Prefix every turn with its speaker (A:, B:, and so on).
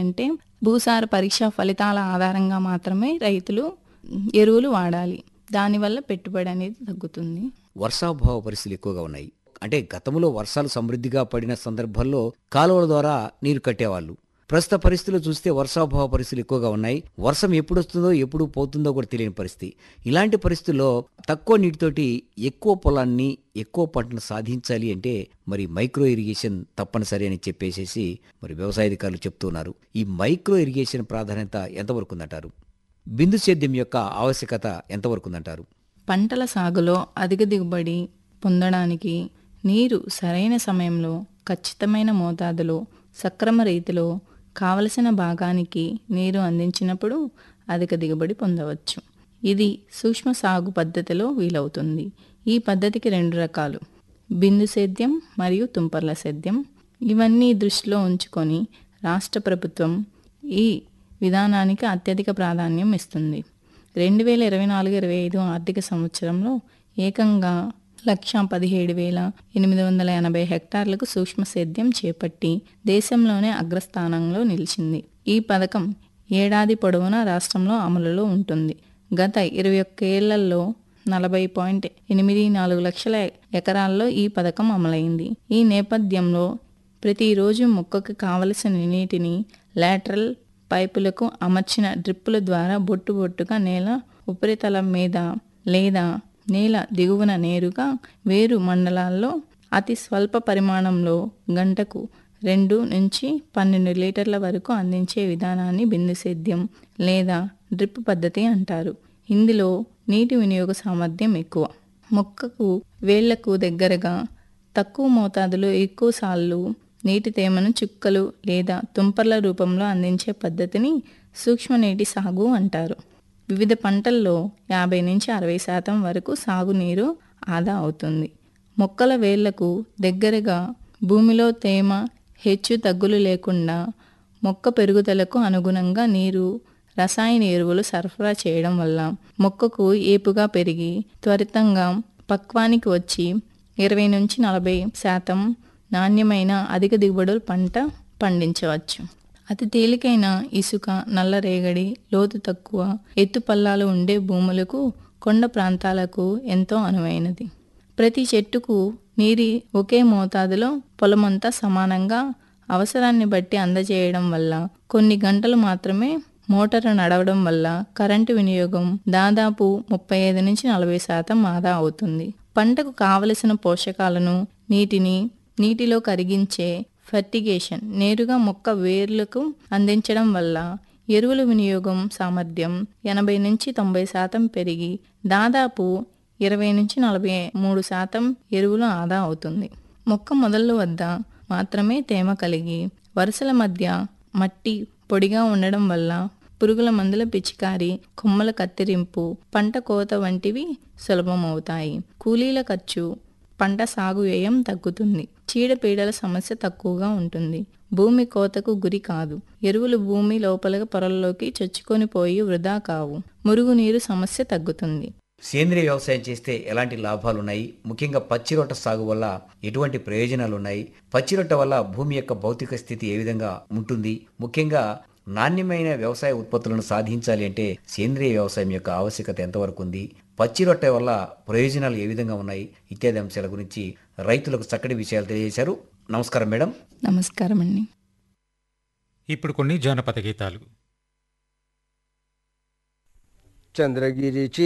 A: అంటే భూసార పరీక్ష ఫలితాల ఆధారంగా మాత్రమే రైతులు ఎరువులు వాడాలి దానివల్ల పెట్టుబడి అనేది తగ్గుతుంది
B: వర్షాభావ పరిస్థితులు ఎక్కువగా ఉన్నాయి అంటే గతంలో వర్షాలు సమృద్ధిగా పడిన సందర్భాల్లో కాలువల ద్వారా నీరు కట్టేవాళ్ళు ప్రస్తుత పరిస్థితులు చూస్తే వర్షాభావ పరిస్థితులు ఎక్కువగా ఉన్నాయి వర్షం ఎప్పుడు వస్తుందో ఎప్పుడు పోతుందో కూడా తెలియని పరిస్థితి ఇలాంటి పరిస్థితుల్లో తక్కువ నీటితోటి ఎక్కువ పొలాన్ని ఎక్కువ పంటను సాధించాలి అంటే మరి మైక్రో ఇరిగేషన్ తప్పనిసరి అని చెప్పేసేసి మరి వ్యవసాయ అధికారులు చెప్తున్నారు ఈ మైక్రో ఇరిగేషన్ ప్రాధాన్యత ఎంతవరకు ఉందంటారు బిందు సేద్యం యొక్క ఆవశ్యకత ఎంతవరకు ఉందంటారు
A: పంటల సాగులో అధిక దిగుబడి పొందడానికి నీరు సరైన సమయంలో ఖచ్చితమైన మోతాదులో సక్రమ రీతిలో కావలసిన భాగానికి నీరు అందించినప్పుడు అధిక దిగుబడి పొందవచ్చు ఇది సూక్ష్మ సాగు పద్ధతిలో వీలవుతుంది ఈ పద్ధతికి రెండు రకాలు బిందు సేద్యం మరియు తుంపర్ల సేద్యం ఇవన్నీ దృష్టిలో ఉంచుకొని రాష్ట్ర ప్రభుత్వం ఈ విధానానికి అత్యధిక ప్రాధాన్యం ఇస్తుంది రెండు వేల ఇరవై నాలుగు ఇరవై ఐదు ఆర్థిక సంవత్సరంలో ఏకంగా లక్ష పదిహేడు వేల ఎనిమిది వందల ఎనభై హెక్టార్లకు సూక్ష్మ సేద్యం చేపట్టి దేశంలోనే అగ్రస్థానంలో నిలిచింది ఈ పథకం ఏడాది పొడవునా రాష్ట్రంలో అమలులో ఉంటుంది గత ఇరవై ఒక్క ఏళ్లలో నలభై పాయింట్ ఎనిమిది నాలుగు లక్షల ఎకరాల్లో ఈ పథకం అమలైంది ఈ నేపథ్యంలో ప్రతిరోజు మొక్కకు కావలసిన నీటిని లాటరల్ పైపులకు అమర్చిన డ్రిప్పుల ద్వారా బొట్టు బొట్టుగా నేల ఉపరితలం మీద లేదా నేల దిగువన నేరుగా వేరు మండలాల్లో అతి స్వల్ప పరిమాణంలో గంటకు రెండు నుంచి పన్నెండు లీటర్ల వరకు అందించే విధానాన్ని బిందు సేద్యం లేదా డ్రిప్ పద్ధతి అంటారు ఇందులో నీటి వినియోగ సామర్థ్యం ఎక్కువ మొక్కకు వేళ్లకు దగ్గరగా తక్కువ మోతాదులో ఎక్కువ సార్లు నీటి తేమను చుక్కలు లేదా తుంపర్ల రూపంలో అందించే పద్ధతిని సూక్ష్మనీటి సాగు అంటారు వివిధ పంటల్లో యాభై నుంచి అరవై శాతం వరకు సాగునీరు ఆదా అవుతుంది మొక్కల వేళ్లకు దగ్గరగా భూమిలో తేమ హెచ్చు తగ్గులు లేకుండా మొక్క పెరుగుదలకు అనుగుణంగా నీరు రసాయన ఎరువులు సరఫరా చేయడం వల్ల మొక్కకు ఏపుగా పెరిగి త్వరితంగా పక్వానికి వచ్చి ఇరవై నుంచి నలభై శాతం నాణ్యమైన అధిక దిగుబడులు పంట పండించవచ్చు అతి తేలికైన ఇసుక నల్లరేగడి లోతు తక్కువ ఎత్తు పల్లాలు ఉండే భూములకు కొండ ప్రాంతాలకు ఎంతో అనువైనది ప్రతి చెట్టుకు నీరి ఒకే మోతాదులో పొలమంతా సమానంగా అవసరాన్ని బట్టి అందజేయడం వల్ల కొన్ని గంటలు మాత్రమే మోటారు నడవడం వల్ల కరెంటు వినియోగం దాదాపు ముప్పై ఐదు నుంచి నలభై శాతం ఆదా అవుతుంది పంటకు కావలసిన పోషకాలను నీటిని నీటిలో కరిగించే ఫర్టిగేషన్ నేరుగా మొక్క వేర్లకు అందించడం వల్ల ఎరువుల వినియోగం సామర్థ్యం ఎనభై నుంచి తొంభై శాతం పెరిగి దాదాపు ఇరవై నుంచి నలభై మూడు శాతం ఎరువులు ఆదా అవుతుంది మొక్క మొదళ్ళ వద్ద మాత్రమే తేమ కలిగి వరుసల మధ్య మట్టి పొడిగా ఉండడం వల్ల పురుగుల మందుల పిచికారి కొమ్మల కత్తిరింపు పంట కోత వంటివి సులభమవుతాయి కూలీల ఖర్చు పంట సాగు వ్యయం తగ్గుతుంది చీడపీడల సమస్య తక్కువగా ఉంటుంది భూమి కోతకు గురి కాదు ఎరువులు భూమి లోపల పొరల్లోకి చొచ్చుకొని పోయి వృధా కావు మురుగునీరు సమస్య తగ్గుతుంది
B: సేంద్రియ వ్యవసాయం చేస్తే ఎలాంటి లాభాలు ఉన్నాయి ముఖ్యంగా పచ్చిరొట్ట సాగు వల్ల ఎటువంటి ప్రయోజనాలు ఉన్నాయి పచ్చిరొట్ట వల్ల భూమి యొక్క భౌతిక స్థితి ఏ విధంగా ఉంటుంది ముఖ్యంగా నాణ్యమైన వ్యవసాయ ఉత్పత్తులను సాధించాలి అంటే సేంద్రియ వ్యవసాయం యొక్క ఆవశ్యకత ఎంతవరకు ఉంది పచ్చిరొట్ట వల్ల ప్రయోజనాలు ఏ విధంగా ఉన్నాయి ఇత్యాది అంశాల గురించి రైతులకు చక్కటి విషయాలు తెలియజేశారు నమస్కారం మేడం
A: నమస్కారం అండి
C: ఇప్పుడు కొన్ని జానపద గీతాలు
D: చంద్రగిరి